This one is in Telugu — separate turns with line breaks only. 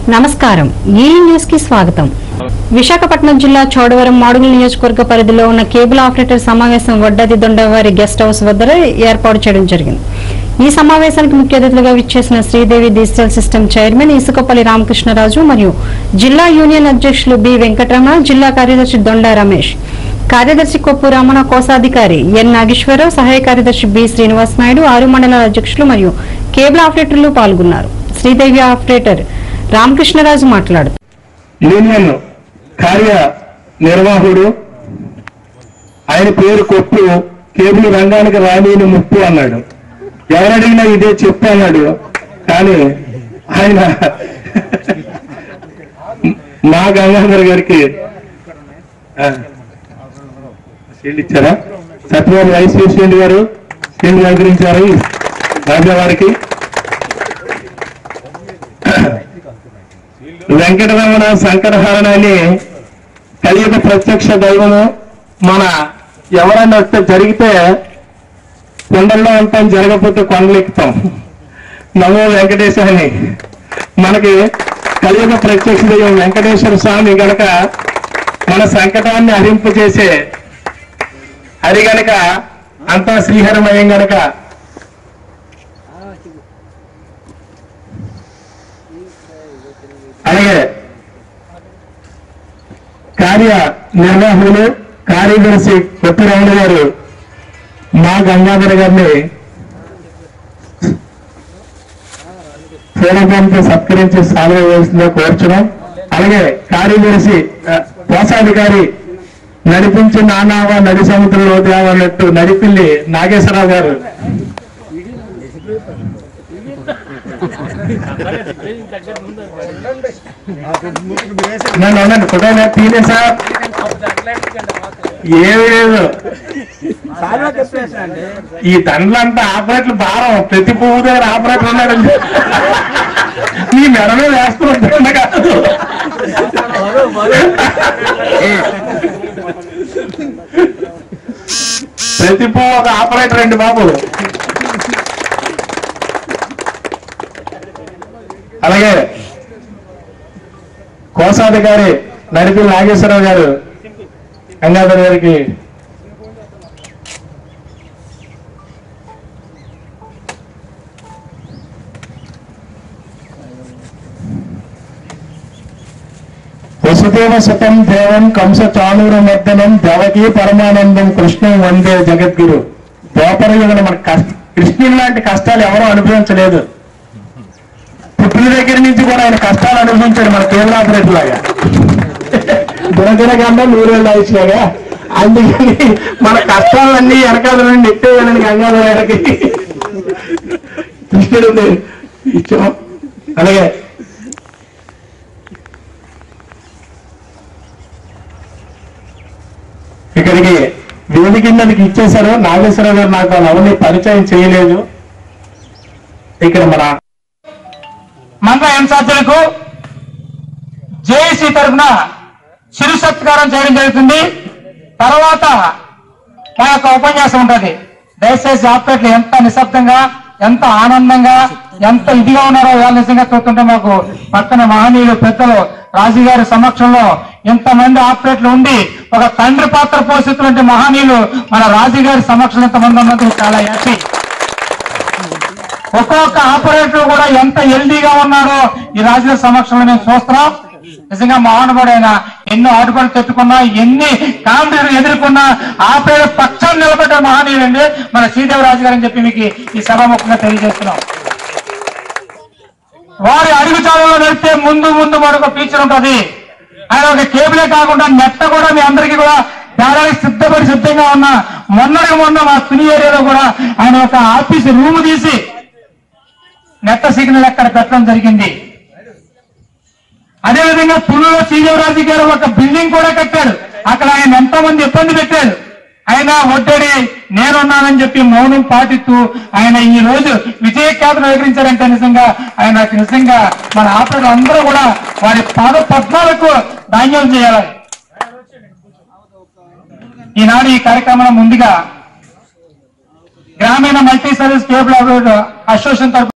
నమస్కారం ఈ న్యూస్ కి స్వాగతం విశాఖపట్నం జిల్లా చోడవరం మాడుగుల నియోజకవర్గ పరిధిలో ఉన్న కేబుల్ ఆపరేటర్ సమావేశం వడ్డది దొండవారి గెస్ట్ హౌస్ వద్ద ఏర్పాటు చేయడం జరిగింది ఈ సమావేశానికి ముఖ్య అతిథులుగా విచ్చేసిన Sridevi digital system chairman Isukapalli Ramakrishnaraju మరియు జిల్లా యూనియన్ అధ్యక్షులు బి వెంకటరమణ జిల్లా కార్యదర్శి దొండ రమేష్ కార్యదర్శి కొప్పు రమణ కోశాధికారి ఎన్ నాగేశ్వరరావు సహాయ కార్యదర్శి బి శ్రీనివాస్ నాయుడు ఆరు మండలాల అధ్యక్షులు మరియు కేబుల్ ఆపరేటర్లు పాల్గొన్నారు శ్రీదేవి ఆపరేటర్ రామకృష్ణరాజు మాట్లాడుతూ
యూనియన్ కార్య నిర్వాహకుడు ఆయన పేరు కొప్పు కేబుల్ రంగానికి రాణిని ముప్పు అన్నాడు ఎవరు అడిగినా ఇదే చెప్పు అన్నాడు కానీ ఆయన మా గంగాధర్ గారికి ఆ, షీల్డ్ ఇచ్చారా సత్యవారి వైస్ ప్రెసిడెంట్ గారు షీల్డ్ అలంకరించారు రాజావారికి వెంకటరమణ శంకరహరణ అని కలియుగ ప్రత్యక్ష దైవము మన ఎవరన్నా వస్తే జరిగితే కొండల్లో ఉంటాం జరగకపోతే కొండలు ఎక్కుతాం నమో వెంకటేశ అని మనకి కలియుగ ప్రత్యక్ష దైవం వెంకటేశ్వర స్వామి గనక మన సంకటాన్ని హరింపజేసే హరి గనక అంతా శ్రీహరమయం గనక అలాగే కార్య నిర్వాహకులు కార్యదర్శి కొత్తరాముల గారు మా గంగాధర గారిని పూలపంతో సత్కరించి సాధన చేసిందో కోర్చడం అలాగే కార్యదర్శి ఆ, కోశాధికారి నడిపించి నానావా నడి సముద్రంలో తేవన్నట్టు నడిపిల్లి నాగేశ్వరరావు గారు నన్ను అన్నాను ఫోటో తీనే సార్ ఏమి లేదు ఈ దండలంతా ఆపరేట్లు భారం ప్రతి పువ్వు దగ్గర ఆపరేటర్ ఉన్నాడు నీ మెడలో వేస్తున్న దండ కాదు ప్రతి పువ్వు ఒక ఆపరేటర్ అండి బాబు అలాగే కోశాధికారి నడిపి నాగేశ్వరరావు గారు గంగాధర్ గారికి వసుదేవ సుతం దేవం కంస చాణూర మర్దనం దేవకీ పరమానందం కృష్ణం వందే జగద్గురు ద్వాపర యుగంలో మన కష్ట కృష్ణుని లాంటి కష్టాలు ఎవరూ అనుభవించలేదు పుట్టిన దగ్గర నుంచి కూడా ఆయన కష్టాలు అనుభవించాడు మన కేరళ ఆపరేటర్ లాగా దినదిన గండం నూరేళ్ళు ఆయుష్లాగా అందుకని మన కష్టాలన్నీ వెనకాల నుండి ఎట్టేయాలని గంగాధర గారికి కృష్ణుడు ఇచ్చాం అలాగే ఇక్కడికి వేదిక కిందకి ఇచ్చేశారు నాగేశ్వరరావు గారు నాకు వాళ్ళు అవన్నీ పరిచయం చేయలేదు ఇక్కడ మన
మంగ హింసాతులకు జేఏసీ తరఫున చిరు సత్కారం చేయడం జరుగుతుంది తర్వాత మా యొక్క ఉపన్యాసం ఉంటుంది దయచేసి ఆపరేట్లు ఎంత నిశ్శబ్దంగా ఎంత ఆనందంగా ఎంత ఇదిగా ఉన్నారో వాళ్ళ నిజంగా చూస్తుంటే మాకు పక్కన మహనీయులు పెద్దలు రాజుగారి సమక్షంలో ఇంతమంది ఆపరేట్లు ఉండి ఒక తండ్రి పాత్ర పోషిస్తున్నటువంటి మహనీయులు మన రాజుగారి సమక్షంలో ఇంతమంది ఉన్నందుకు చాలా హ్యాపీ ఒక్కొక్క ఆపరేటర్ కూడా ఎంత హెల్దీగా ఉన్నారో ఈ రాజుల సమక్షంలో మేము చూస్తున్నాం నిజంగా మహానుభాడైన ఎన్నో ఆటుపడి తెచ్చుకున్నా ఎన్ని కామెడీలు ఎదుర్కొన్నా ఆపరేటర్ పక్షం నిలబడ్డ మహనీయులండి మన శ్రీదేవరాజు గారు అని చెప్పి మీకు ఈ సభాముఖంగా తెలియజేస్తున్నాం వారి అడుగుచాలలో వెళ్తే ముందు ముందు మరొక ఫీచర్ ఉంటది ఆయన ఒక కేబులే కాకుండా నెట్ట కూడా మీ అందరికీ కూడా తేడానికి సిద్ధపడి సిద్ధంగా ఉన్న మొన్నటి మొన్న మా తుని ఏరియాలో కూడా ఆయన ఒక ఆఫీస్ రూమ్ తీసి నెట్ట సిగ్నల్ అక్కడ పెట్టడం జరిగింది అదేవిధంగా పులులో శ్రీదేవరాజు గారు ఒక బిల్డింగ్ కూడా కట్టాడు అక్కడ ఆయన ఎంతో మంది ఇబ్బంది పెట్టాడు ఆయన ఒట్టడి నేనున్నానని చెప్పి మౌనం పాటిస్తూ ఆయన ఈ రోజు విజయ ఖ్యాతను ఎగిరించారంటే నిజంగా ఆయన నిజంగా మన ఆపరేటర్ అందరూ కూడా వారి పాద పద్మాలకు ధాన్యం చేయాలి ఈనాడు ఈ కార్యక్రమం ముందుగా గ్రామీణ మల్టీ సర్వీస్ కేబుల్ అసోసియేషన్ తరఫున